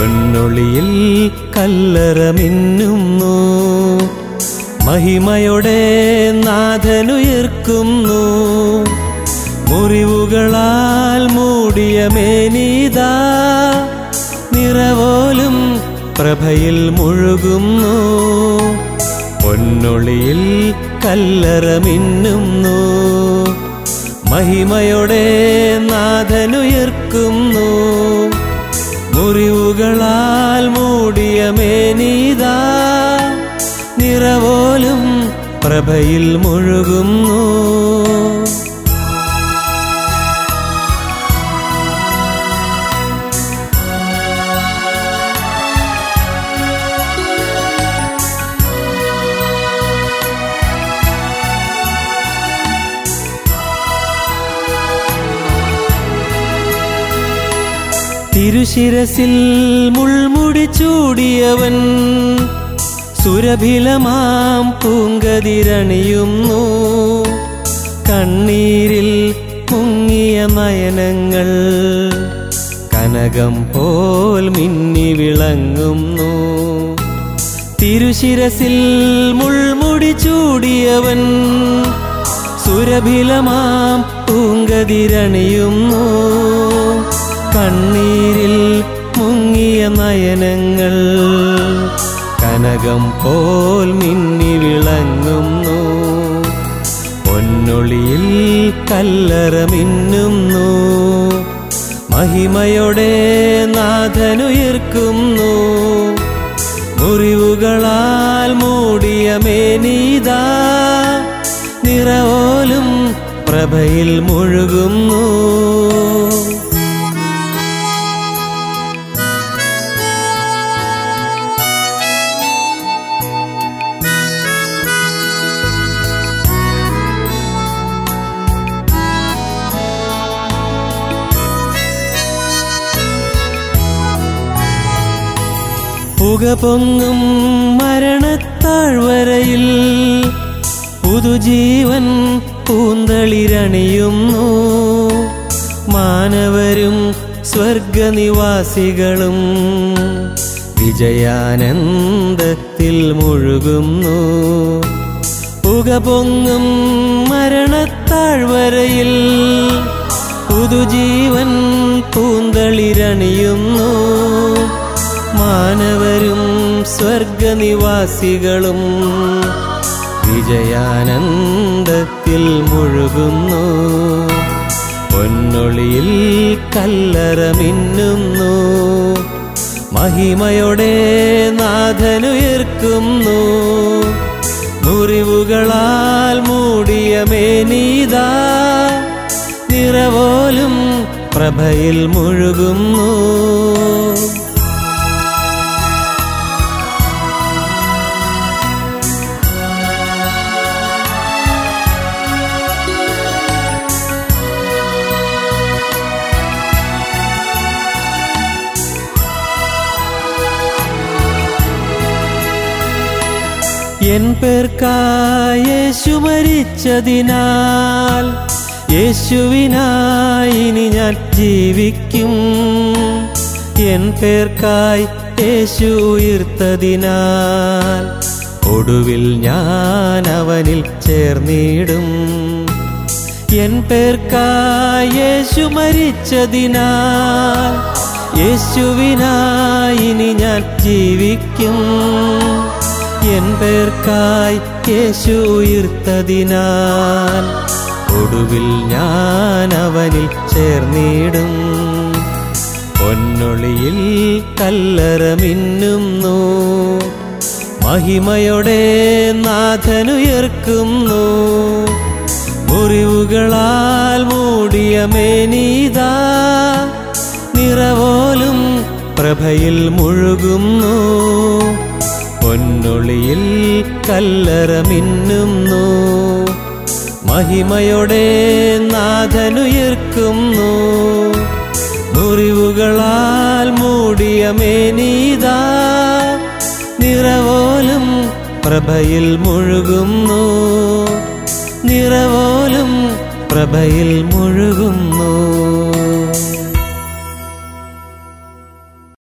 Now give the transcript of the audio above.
പൊന്നൊളിയിൽ കല്ലറ മിന്നുന്നു മഹിമയുടെ നാഥനുയർക്കുന്നു മുറിവുകളാൽ മൂടിയ മേനീതാ നിറവോലും പ്രഭയിൽ മുഴുകുന്നു പൊന്നൊളിയിൽ കല്ലറ മിന്നുന്നു മഹിമയുടെ നാഥനുയർക്കുന്നു മുറിവുകളാൽ മൂടിയ മേനീതാ നിറവോലും പ്രഭയിൽ മുഴുകുന്നു തിരുശിരസിൽ മുൾമുടി ചൂടിയവൻ സുരഭിലമാം പൂങ്കതിരണിയുന്നു കണ്ണീരിൽ മുങ്ങിയ നയനങ്ങൾ കനകം പോൽ മിന്നി വിളങ്ങുന്നു തിരുശിരസിൽ മുൾമുടി ചൂടിയവൻ സുരഭിലമാം പൂങ്കതിരണിയുന്നു കണ്ണീരിൽ മുങ്ങിയ നയനങ്ങൾ കനകം പോൽ മിന്നി വിളങ്ങുന്നു പൊന്നൊളിയിൽ കല്ലറ മിന്നുന്നു മഹിമയുടെ നാഥനുയർക്കുന്നു മുറിവുകളാൽ മൂടിയ മേനീതാ നിറവോലും പ്രഭയിൽ മുഴുകുന്നു പുക പൊങ്ങും മരണത്താഴ്വരയിൽ പുതുജീവൻ പൂന്തളിരണിയുന്നു മാനവരും സ്വർഗനിവാസികളും വിജയാനന്ദത്തിൽ മുഴുകുന്നു പുക പൊങ്ങും മരണത്താഴ്വരയിൽ പുതുജീവൻ പൂന്തളിരണിയുന്നു മാനവരും സ്വർഗനിവാസികളും വിജയാനന്ദത്തിൽ മുഴുകുന്നു പൊന്നൊളിയിൽ കല്ലറ മിന്നുന്നു മഹിമയുടെ നാഥനുയർക്കുന്നു മുറിവുകളാൽ മൂടിയ മേനീതാ നിറവോലും പ്രഭയിൽ മുഴുകുന്നു എൻ പേർക്കായി യേശു മരിച്ചതിനാൽ യേശുവിനായി ഇനി ഞാൻ ജീവിക്കും എൻ പേർക്കായി യേശു ഉയർത്തതിനാൽ ഒടുവിൽ ഞാൻ അവനിൽ ചേർന്നിടും എൻ പേർക്കായി യേശു മരിച്ചതിനാൽ യേശുവിനായി ഇനി ഞാൻ ജീവിക്കും എൻ പേർക്കായി യേശു ഉയർത്തതിനാൽ ഒടുവിൽ ഞാൻ അവനിൽ ചേർന്നിടും പൊന്നൊളിയിൽ കല്ലറ മിന്നുന്നു മഹിമയുടെ നാഥനുയർക്കുന്നു മുറിവുകളാൽ മൂടിയ മേനീതാ നിറവോലും പ്രഭയിൽ മുഴുകുന്നു പൊന്നൊളിയിൽ കല്ലറ മിന്നുന്നു മഹിമയുടെ നാഥനുയർക്കുന്നു മുറിവുകളാൽ മൂടിയ മേനീതാ നിറവോലും പ്രഭയിൽ മുഴുകുന്നു നിറവോലും പ്രഭയിൽ മുഴുകുന്നു